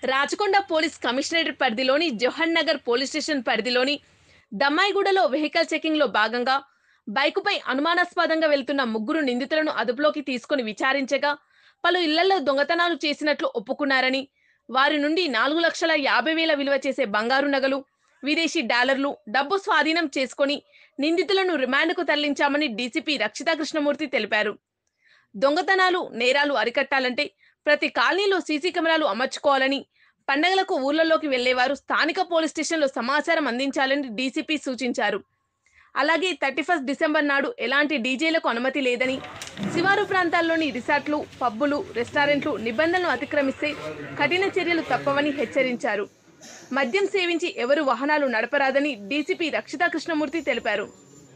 Rachakonda police commissionerate పరిధిలోని Jawahar Nagar police station పరిధిలోని దమ్మాయిగూడలో vehicle checking లో భాగంగా బైకుపై అనుమానాస్పదంగా వెళ్తున్న ముగ్గురు నిందితులను అదుపులోకి తీసుకుని విచారించగా పలు ఇళ్లలో దొంగతనాలు చేసినట్లు ఒప్పుకున్నారని వారి నుండి నాలుగు లక్షల యాభై వేల విలువ చేసే బంగారు నగలు విదేశీ డాలర్లు డబ్బు స్వాధీనం చేసుకొని నిందితులను రిమాండ్కు తరలించామని డీసీపీ రక్షితా కృష్ణమూర్తి తెలిపారు దొంగతనాలు నేరాలు అరికట్టాలంటే ప్రతి కాలనీలో సీసీ కెమెరాలు అమర్చుకోవాలని పండగలకు ఊర్లలోకి వెళ్లేవారు స్థానిక పోలీస్ స్టేషన్లో సమాచారం అందించాలని డీసీపీ సూచించారు అలాగే థర్టీ ఫస్ట్ డిసెంబర్ నాడు ఎలాంటి డీజేలకు అనుమతి లేదని శివారు ప్రాంతాల్లోని రిసార్ట్లు పబ్బులు రెస్టారెంట్లు నిబంధనలు అతిక్రమిస్తే కఠిన చర్యలు తప్పవని హెచ్చరించారు మద్యం సేవించి ఎవరు వాహనాలు నడపరాదని డీసీపీ రక్షితా కృష్ణమూర్తి తెలిపారు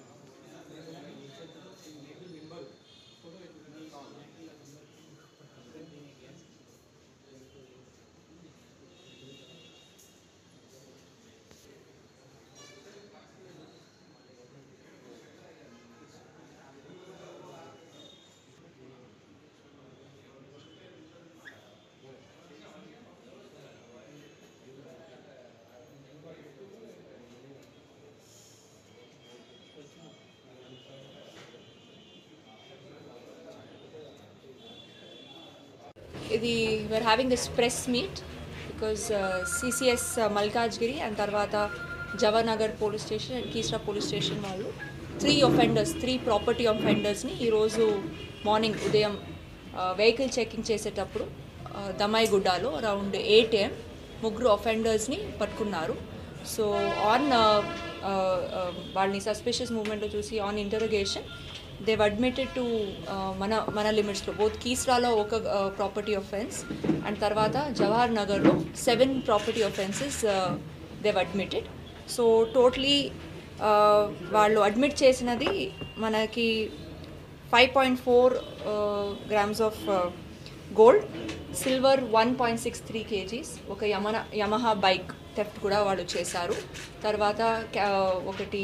ఇది we're having this press meet because CCS Malkajgiri and తర్వాత Jawaharnagar police station and Keesara police station వాళ్ళు త్రీ ఒఫెండర్స్ త్రీ ప్రాపర్టీ ఒఫెండర్స్ని ఈరోజు మార్నింగ్ ఉదయం వెహికల్ చెకింగ్ చేసేటప్పుడు uh, దమ్మాయిగుడ్డాలో అరౌండ్ ఎయిట్ ఏఎం ముగ్గురు ఒఫెండర్స్ని పట్టుకున్నారు సో ఆన్ వాళ్ళని సస్పిషియస్ మూవ్మెంట్లో చూసి on interrogation they admitted to మన మన లిమిట్స్లో బోత్ కీస్రాలో ఒక ప్రాపర్టీ ఒఫెన్స్ అండ్ తర్వాత జవహర్ నగర్లో seven property offences they admitted so totally వాళ్ళు అడ్మిట్ చేసినది మనకి five point four grams of gold silver one point six three kgs ఒక యమన యమహా బైక్ థెఫ్ట్ కూడా వాళ్ళు చేశారు తర్వాత క్యా- ఒకటి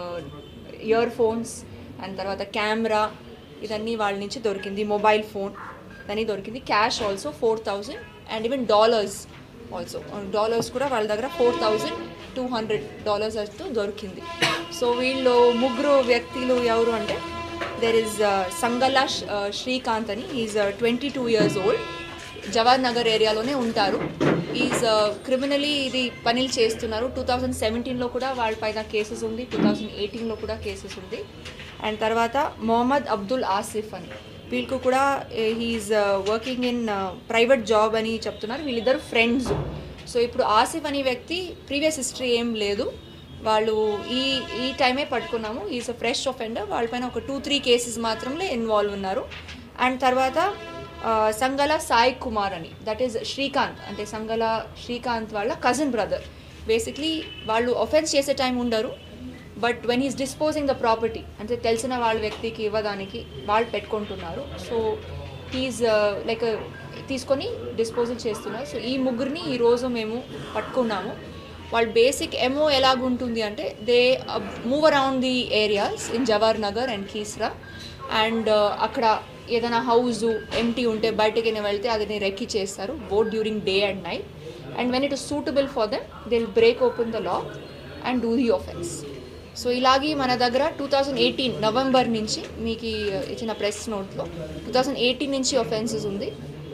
ఇయర్ ఫోన్స్ అండ్ తర్వాత కెమెరా ఇదన్నీ వాళ్ళ నుంచి దొరికింది మొబైల్ ఫోన్ ఇదన్నీ దొరికింది cash also four thousand and even dollars also dollars కూడా వాళ్ళ దగ్గర four thousand two hundred dollars వస్తూ దొరికింది సో వీళ్ళు ముగ్గురు వ్యక్తులు ఎవరు అంటే దెర్ ఇస్ సంగల శ్రీకాంత్ అని is twenty two years old Jawahar Nagar ఏరియాలోనే ఉంటారు ఈజ్ క్రిమినలీ ఇది పనులు చేస్తున్నారు టూ థౌజండ్ సెవెంటీన్లో కూడా వాళ్ళ పైన కేసెస్ ఉంది టూ థౌజండ్ ఎయిటీన్లో కూడా కేసెస్ ఉంది అండ్ తర్వాత మొహమ్మద్ అబ్దుల్ ఆసిఫ్ అని వీళ్ళకు కూడా he is working in private job అని చెప్తున్నారు వీళ్ళిద్దరు ఫ్రెండ్స్ సో ఇప్పుడు ఆసిఫ్ అనే వ్యక్తి ప్రీవియస్ హిస్టరీ ఏం లేదు వాళ్ళు ఈ ఈ టైమే పట్టుకున్నాము ఈజ్ అ ఫ్రెష్ ఒఫెండర్ వాళ్ళపైన ఒక టూ త్రీ కేసెస్ మాత్రమే ఇన్వాల్వ్ ఉన్నారు అండ్ తర్వాత ఆ, సంగల సాయి కుమార్ అని దట్ ఈస్ శ్రీకాంత్ అంటే సంగల శ్రీకాంత్ వాళ్ళ కజిన్ బ్రదర్ బేసిక్లీ వాళ్ళు ఒఫెన్స్ చేసే టైం ఉండరు but when is disposing the property అంటే తెలిసిన వాళ్ళ వ్యక్తికి ఇవ్వడానికి వాళ్ళు పెట్టుకుంటున్నారు సో హీజ్ లైక్ తీసుకొని డిస్పోజల్ చేస్తున్నారు సో ఈ ముగ్గురిని ఈరోజు మేము పట్టుకున్నాము వాళ్ళ బేసిక్ ఎమో ఎలాగుంటుంది అంటే they move around the areas in Jawahar Nagar and Keesara and అక్కడ ఏదైనా హౌస్ ఎంటీ ఉంటే బయటకి వెళ్తే అది రెక్కి చేస్తారు both during day and night and when it is suitable for them they will break open the lock and do the offence so ఇలాగే మన దగ్గర టూ థౌజండ్ ఎయిటీన్ నవంబర్ నుంచి మీకు ఈ ఇచ్చిన ప్రెస్ నోట్లో టూ థౌజండ్ ఎయిటీన్ నుంచి offences ఉంది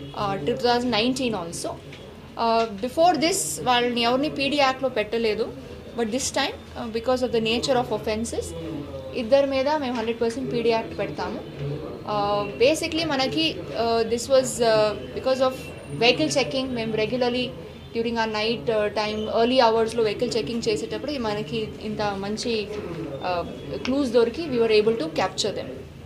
two thousand nineteen also before this వాళ్ళని ఎవరిని పీడీ యాక్ట్లో పెట్టలేదు but this time because of the nature of offences ఇద్దరి మీద మేము హండ్రెడ్ పర్సెంట్ పీడీ యాక్ట్ పెడతాము బేసిక్లీ మనకి this was because of vehicle checking మేము regularly during uh night time early అవర్స్లో వెహికల్ చెకింగ్ చేసేటప్పుడు మనకి ఇంత మంచి క్లూస్ దొరికి we were able to capture them